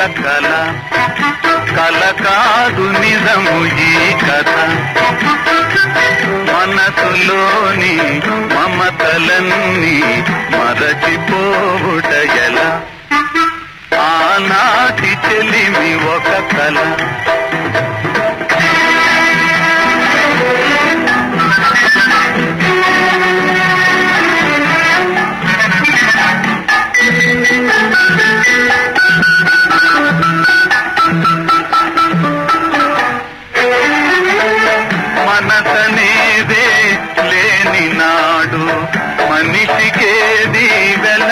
కల కల కాదు నిజము ఈ కథ మనసులోని మమతలన్నీ మరచిపోవుట ఎలా ఆనాటి చెలిమి ఒక కల మనసనేదే లేని నాడు మనిషికేది వెల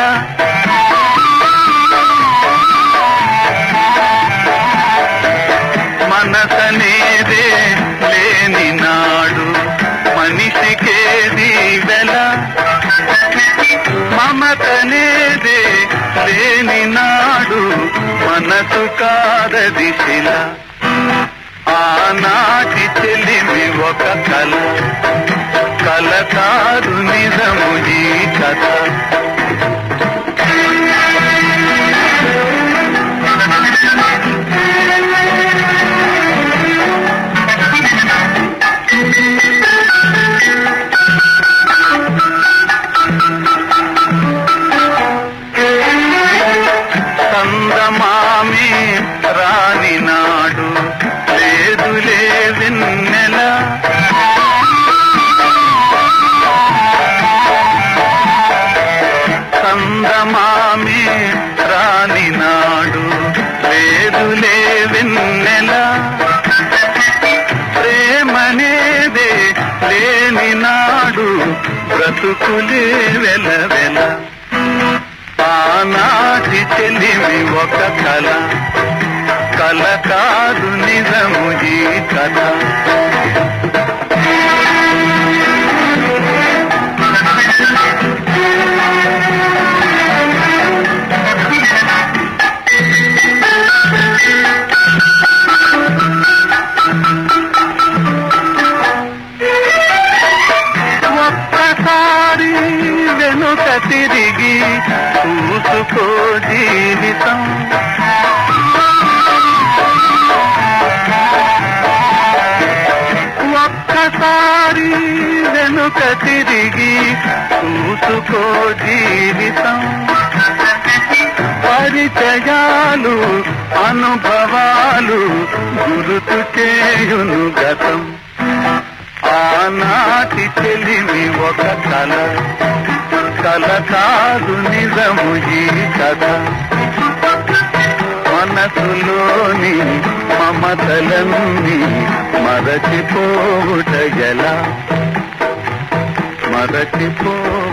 మనసనేదే లేని నాడు మనిషికేది వెల మమతనేదే లేని నాడు మనసు కాదది శిల ఆనాటి చెలిమి ఒక కల కల కాదు నిజము ఈ కథ సందమామి రాని నాడు లేదులే వెన్నెల సందమామి రాని నాడు లేదులే వెన్నెల ప్రేమనేదే లేని నాడు బ్రతుకులే వెల వెల ఆనాటి చెలిమి ఒక కల కల కాదు నిజము ఈ కథ ఒక్కసారి వెనుక తిరిగి చూసుకో జీవితం ఒక్కసారి వెనుక తిరిగి చూసుకో జీవితం పరిచయాలు అనుభవాలు గురుతు చేయును గతం ఆనాటి చెలిమి ఒక కల కల కాదు నిజము ఈ కథ మనసులోని మమతలన్నీ మరచిపోవుట ఎలా మరచిపో